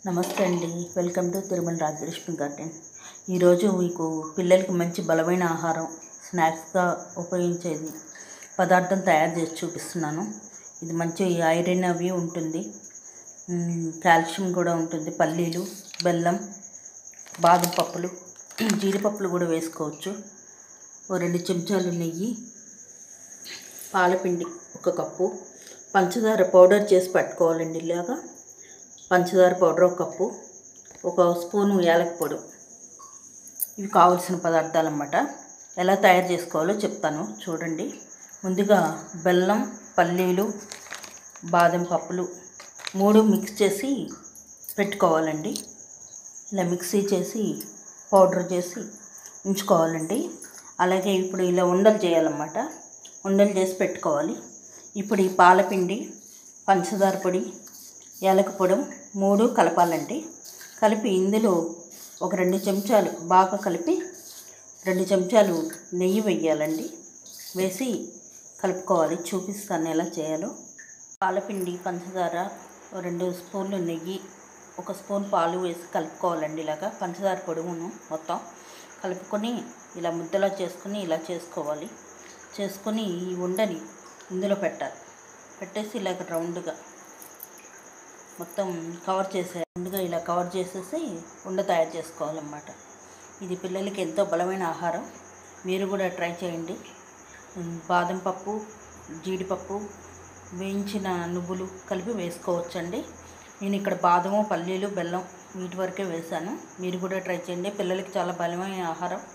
నమస్తే అండి welcome to Tirumala Rajalakshmi garden ఈరోజు మీకు పిల్లలకి మంచి బలమైన ఆహారం స్నాక్స్గా ఉపయోగించేది పదార్థం తయారు చేసి చూపిస్తున్నాను ఇది మంచి ఐరన్ అవి ఉంటుంది మ్, కాల్షియం కూడా ఉంటుంది పల్లీలు బెల్లం బాదం పప్పులు జీడిపప్పులు కూడా వేసుకోవచ్చు ఓ రెండు చెంచాలు నెయ్యి పాలపిండి ఒక కప్పు పంచదార పౌడర్ చేసి పట్టుకోవాలండి ఇలాగా పంచదార పౌడర్ ఒక కప్పు ఒక స్పూను యాలక పొడి ఇవి కావలసిన పదార్థాలు అన్నమాట ఎలా తయారు చేసుకోవాలో చెప్తాను చూడండి ముందుగా బెల్లం పల్లీలు బాదం పప్పులు మూడు మిక్స్ చేసి పెట్టుకోవాలండి ఇలా మిక్సీ చేసి పౌడర్ చేసి ఉంచుకోవాలండి అలాగే ఇప్పుడు ఇలా ఉండలు చేయాలన్నమాట ఉండలు చేసి పెట్టుకోవాలి ఇప్పుడు ఈ పాలపిండి పంచదార పొడి యాలక పొడి మూడు కలపాలండి కలిపి ఇందులో ఒక రెండు చెంచాలు బాగా కలిపి రెండు చెంచాలు నెయ్యి వేయాలండి వేసి కలుపుకోవాలి చూపిస్తాను ఎలా చేయాలో పాలపిండి పంచదార ఓ రెండు స్పూన్లు నెయ్యి ఒక స్పూన్ పాలు వేసి కలుపుకోవాలండి ఇలాగా పంచదార పొడుగును మొత్తం కలుపుకొని ఇలా ముద్దలా చేసుకుని ఇలా చేసుకోవాలి చేసుకొని ఈ ఉండని ఇందులో పెట్టాలి పెట్టేసి ఇలాగ రౌండ్గా మొత్తం కవర్ చేసే రౌండ్గా ఇలా కవర్ చేసేసి ఉండ తయారు చేసుకోవాలన్నమాట ఇది పిల్లలకి ఎంతో బలమైన ఆహారం మీరు కూడా ట్రై చేయండి ఉమ్, బాదం పప్పు జీడిపప్పు వేయించిన నువ్వులు కలిపి వేసుకోవచ్చండి నేను ఇక్కడ బాదము పల్లీలు బెల్లం వీటి వరకే వేశాను మీరు కూడా ట్రై చేయండి పిల్లలకి చాలా బలమైన ఆహారం